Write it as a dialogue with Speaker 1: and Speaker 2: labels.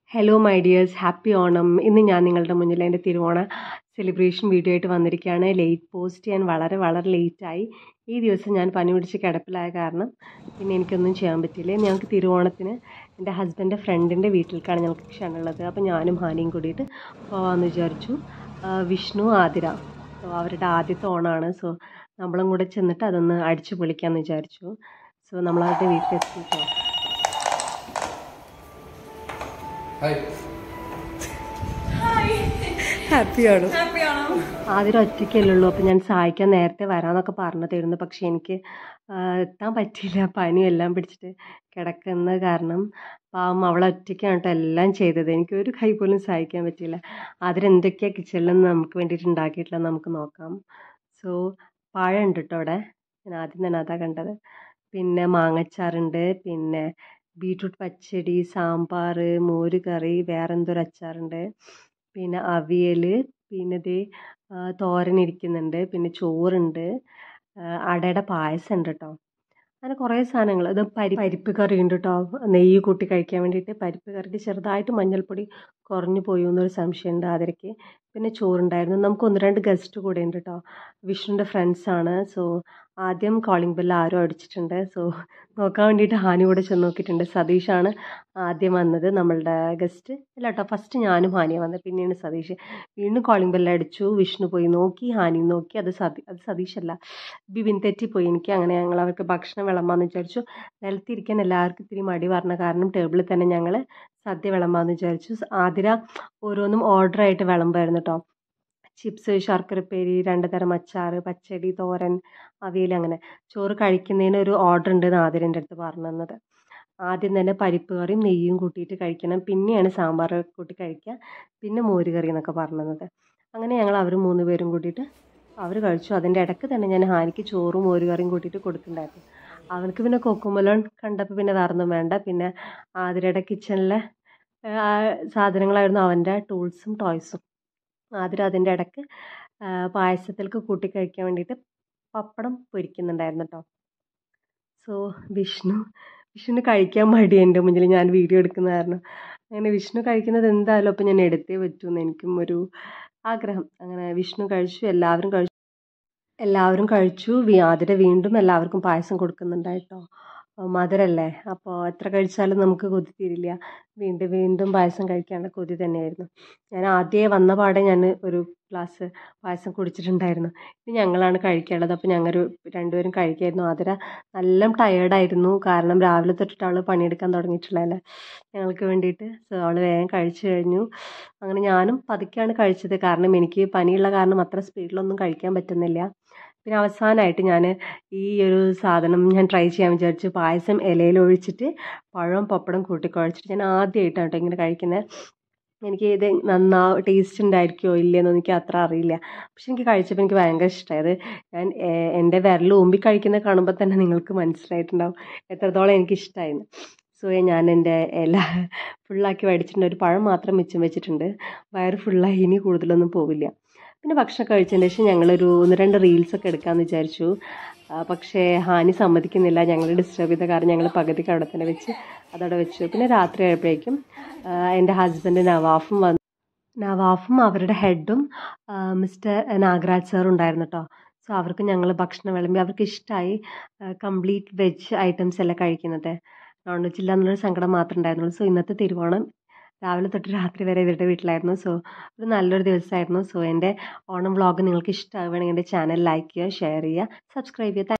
Speaker 1: hello my dears happy Onam ഇന്ന് ഞാൻ നിങ്ങളുടെ മുന്നിൽ എൻ്റെ തിരുവോണ സെലിബ്രേഷൻ വീഡിയോ ആയിട്ട് വന്നിരിക്കുകയാണ് ലേറ്റ് പോസ്റ്റ് ചെയ്യാൻ വളരെ വളരെ ലേറ്റായി ഈ ദിവസം ഞാൻ പനി പിടിച്ച് കിടപ്പിലായ കാരണം പിന്നെ എനിക്കൊന്നും ചെയ്യാൻ പറ്റിയില്ല ഞങ്ങൾക്ക് തിരുവോണത്തിന് എൻ്റെ ഹസ്ബൻ്റെ ഫ്രണ്ടിൻ്റെ വീട്ടിലേക്കാണ് ഞങ്ങൾക്ക് ക്ഷണമുള്ളത് അപ്പോൾ ഞാനും ഹാനിയും കൂടിയിട്ട് പോകാമെന്ന് വിചാരിച്ചു ആ, വിഷ്ണു ആതിര സോ അവരുടെ ആദ്യത്തെ ഓണമാണ് സോ നമ്മളും കൂടെ ചെന്നിട്ട് അതൊന്ന് അടിച്ചു പൊളിക്കാമെന്ന് വിചാരിച്ചു സോ നമ്മളവരുടെ വീട്ടിലെത്തിയിട്ടോ
Speaker 2: ഹായ്
Speaker 1: ഹാപ്പിയാണ്
Speaker 2: ഹാപ്പിയാണോ
Speaker 1: ആദ്യം ഒറ്റയ്ക്കല്ലേ ഉള്ളൂ അപ്പോൾ ഞാൻ സഹായിക്കാൻ നേരത്തെ വരാമെന്നൊക്കെ പറഞ്ഞതായിരുന്നു പക്ഷേ എനിക്ക് ആ, എത്താൻ പറ്റിയില്ല പനിയും എല്ലാം പിടിച്ചിട്ട് കിടക്കുന്ന കാരണം പാവം അവൾ ഒറ്റയ്ക്കാണ് കേട്ടോ എല്ലാം ചെയ്തത് എനിക്ക് ഒരു കൈ പോലും സഹായിക്കാൻ പറ്റിയില്ല അതിലെന്തൊക്കെയാണ് കിച്ചണിൽ നിന്ന് നമുക്ക് വേണ്ടിയിട്ട് ഉണ്ടാക്കിയിട്ടുള്ളത് നമുക്ക് നോക്കാം സോ പഴം ഉണ്ട് കേട്ടോ അവിടെ ഞാൻ ആദ്യം തന്നെ അതാ കണ്ടത് പിന്നെ മാങ്ങച്ചാറുണ്ട് പിന്നെ ബീട്രൂട്ട് പച്ചടി സാമ്പാർ മോര് കറി വേറെ എന്തൊരു അച്ചാറുണ്ട് പിന്നെ അവിയൽ പിന്നെ ദേ ആ, തോരൻ ഇരിക്കുന്നുണ്ട് പിന്നെ ചോറുണ്ട് ആ, അടയുടെ പായസം ഉണ്ട് കേട്ടോ അങ്ങനെ കുറേ സാധനങ്ങൾ ഇത് പരി പരിപ്പ് കറി ഉണ്ട് കേട്ടോ നെയ്യ് കൂട്ടി കഴിക്കാൻ വേണ്ടിയിട്ട് പരിപ്പ് കറിക്ക് ചെറുതായിട്ട് മഞ്ഞൾപ്പൊടി കുറഞ്ഞു പോയി എന്നൊരു സംശയമുണ്ട് ആതിരയ്ക്ക് പിന്നെ ചോറുണ്ടായിരുന്നു നമുക്ക് ഒന്ന് രണ്ട് ഗസ്റ്റ് കൂടെ ഉണ്ട് കേട്ടോ വിഷ്ണുവിൻ്റെ ഫ്രണ്ട്സാണ് സോ ആദ്യം കോളിംഗ് ബെല്ല് ആരോ അടിച്ചിട്ടുണ്ട് സോ നോക്കാൻ വേണ്ടിയിട്ട് ഹാനി കൂടെ ചെന്ന് നോക്കിയിട്ടുണ്ട് സതീഷാണ് ആദ്യം വന്നത് നമ്മളുടെ ഗസ്റ്റ് അല്ല കേട്ടോ ഫസ്റ്റ് ഞാനും ഹാനിയാണ് വന്നത് പിന്നെയാണ് സതീഷ് വീണ്ടും കോളിംഗ് ബെല്ല് അടിച്ചു വിഷ്ണു പോയി നോക്കി ഹാനി നോക്കി അത് സതി അത് സതീഷല്ല ബിബിൻ തെറ്റിപ്പോയി എനിക്ക് അങ്ങനെ ഞങ്ങൾ അവർക്ക് ഭക്ഷണം വിളമ്പാന്ന് വിചാരിച്ചു നിലത്തിരിക്കാൻ എല്ലാവർക്കും ഇത്തിരി മടി പറഞ്ഞ കാരണം ടേബിളിൽ തന്നെ ഞങ്ങൾ സദ്യ വിളമ്പാന്ന് വിചാരിച്ചു ആതിര ഓരോന്നും ഓർഡറായിട്ട് വിളമ്പായിരുന്നു കേട്ടോ ചിപ്സ് ശർക്കരപ്പേരി രണ്ട് തരം അച്ചാർ പച്ചടി തോരൻ അവിയൽ അങ്ങനെ ചോറ് കഴിക്കുന്നതിന് ഒരു ഓർഡർ ഉണ്ട് എന്ന് ആതിരൻ്റെ അടുത്ത് പറഞ്ഞു തന്നത് ആദ്യം തന്നെ പരിപ്പ് കറിയും നെയ്യും കൂട്ടിയിട്ട് കഴിക്കണം പിന്നെയാണ് സാമ്പാർ കൂട്ടി കഴിക്കുക പിന്നെ മോര് കറി എന്നൊക്കെ പറഞ്ഞു തന്നത് അങ്ങനെ ഞങ്ങൾ അവർ മൂന്ന് പേരും കൂട്ടിയിട്ട് അവർ കഴിച്ചു അതിൻ്റെ ഇടയ്ക്ക് തന്നെ ഞാൻ ഹാനിക്ക് ചോറും മോര് കറിയും കൂട്ടിയിട്ട് കൊടുക്കുന്നുണ്ടായിരുന്നു അവനക്ക് പിന്നെ കൊക്കുമലോൺ കണ്ടപ്പോൾ പിന്നെ വേറൊന്നും വേണ്ട പിന്നെ ആതിരയുടെ കിച്ചണിലെ സാധനങ്ങളായിരുന്നു അവൻ്റെ ടൂൾസും ടോയ്സും ആതിര അതിൻ്റെ ഇടയ്ക്ക് പായസത്തിലേക്ക് കൂട്ടി കഴിക്കാൻ വേണ്ടിയിട്ട് പപ്പടം പൊരിക്കുന്നുണ്ടായിരുന്നു കേട്ടോ സോ വിഷ്ണു വിഷ്ണുവിന് കഴിക്കാൻ മടി എൻ്റെ മുന്നിൽ ഞാൻ വീഡിയോ എടുക്കുന്ന കാരണം അങ്ങനെ വിഷ്ണു കഴിക്കുന്നത് എന്തായാലും അപ്പം ഞാൻ എടുത്തേ പറ്റൂന്ന് എനിക്കും ഒരു ആഗ്രഹം അങ്ങനെ വിഷ്ണു കഴിച്ചു എല്ലാവരും കഴിച്ചു എല്ലാവരും കഴിച്ചു വി- ആതിര വീണ്ടും എല്ലാവർക്കും പായസം കൊടുക്കുന്നുണ്ടായിട്ടോ മധുരല്ലേ അപ്പോൾ എത്ര കഴിച്ചാലും നമുക്ക് കൊതി തീരില്ല വീണ്ടും വീണ്ടും പായസം കഴിക്കാനുള്ള കൊതി തന്നെയായിരുന്നു ഞാൻ ആദ്യമേ വന്ന പാടെ ഞാൻ ഒരു ഗ്ലാസ് പായസം കുടിച്ചിട്ടുണ്ടായിരുന്നു ഇനി ഞങ്ങളാണ് കഴിക്കാനുള്ളത് അപ്പോൾ ഞങ്ങൾ രണ്ടുപേരും കഴിക്കായിരുന്നു ആതിര നല്ല ടയേർഡായിരുന്നു കാരണം രാവിലെ തൊട്ടിട്ട് അവൾ പണിയെടുക്കാൻ തുടങ്ങിയിട്ടുള്ളതല്ലേ ഞങ്ങൾക്ക് വേണ്ടിയിട്ട് സോ അവൾ വേഗം കഴിച്ചു കഴിഞ്ഞു അങ്ങനെ ഞാനും പതുക്കെയാണ് കഴിച്ചത് കാരണം എനിക്ക് പനിയുള്ള കാരണം അത്ര സ്പീഡിലൊന്നും കഴിക്കാൻ പറ്റുന്നില്ല പിന്നെ അവസാനമായിട്ട് ഞാൻ ഈ ഒരു സാധനം ഞാൻ ട്രൈ ചെയ്യാൻ വിചാരിച്ചു പായസം ഇലയിൽ ഒഴിച്ചിട്ട് പഴവും പപ്പടം കൂട്ടി കുഴച്ചിട്ട് ഞാൻ ആദ്യമായിട്ടാണ് കേട്ടോ ഇങ്ങനെ കഴിക്കുന്നത് എനിക്ക് ഇത് നന്നാ ടേസ്റ്റ് ഉണ്ടായിരിക്കുമോ ഇല്ലയെന്നൊന്നും എനിക്ക് അത്ര അറിയില്ല പക്ഷെ എനിക്ക് കഴിച്ചപ്പോൾ എനിക്ക് ഭയങ്കര ഇഷ്ടമായി അത് ഞാൻ ഏഹ്, എൻ്റെ വിരൽ ഊമ്പി കഴിക്കുന്നത് കാണുമ്പോൾ തന്നെ നിങ്ങൾക്ക് മനസ്സിലായിട്ടുണ്ടാവും എത്രത്തോളം എനിക്ക് ഇഷ്ടമായിരുന്നു സോ ഞാൻ എൻ്റെ എല്ലാ ഫുള്ളാക്കി മേടിച്ചിട്ടുണ്ട് ഒരു പഴം മാത്രം മിച്ചം വെച്ചിട്ടുണ്ട് വയറ് ഫുള്ളായി ഇനി കൂടുതലൊന്നും പോവില്ല പിന്നെ ഭക്ഷണം കഴിച്ചതിന് ശേഷം ഞങ്ങളൊരു ഒന്ന് രണ്ട് റീൽസൊക്കെ എടുക്കാമെന്ന് വിചാരിച്ചു ആ, പക്ഷേ ഹാനി സമ്മതിക്കുന്നില്ല ഞങ്ങൾ ഡിസ്റ്റർബ് ചെയ്ത കാരണം ഞങ്ങൾ പകുതിക്ക് അവിടെ തന്നെ വെച്ച് അതവിടെ വെച്ചു പിന്നെ രാത്രി ആയപ്പോഴേക്കും ആ, എൻ്റെ ഹസ്ബൻഡ് നവാഫും വന്നു നവാഫും അവരുടെ ഹെഡും മിസ്റ്റർ നാഗരാജ് സാറും ഉണ്ടായിരുന്നു കേട്ടോ സോ അവർക്ക് ഞങ്ങൾ ഭക്ഷണം വിളമ്പി അവർക്ക് ഇഷ്ടമായി കംപ്ലീറ്റ് വെജ് ഐറ്റംസ് അല്ല കഴിക്കുന്നത് നോൺ വെജ് ഇല്ല എന്നുള്ളൊരു സങ്കടം മാത്രമേ ഉണ്ടായിരുന്നുള്ളൂ സോ ഇന്നത്തെ തിരുവോണം രാവിലെ തൊട്ട് രാത്രി വരെ ഇവരുടെ വീട്ടിലായിരുന്നു സോ ഒരു നല്ലൊരു ദിവസമായിരുന്നു സോ എൻ്റെ ഓണം വ്ളോഗ് നിങ്ങൾക്ക് ഇഷ്ടമാവുകയാണെങ്കിൽ എൻ്റെ ചാനൽ ലൈക്ക് ചെയ്യുക ഷെയർ ചെയ്യുക സബ്സ്ക്രൈബ് ചെയ്യുക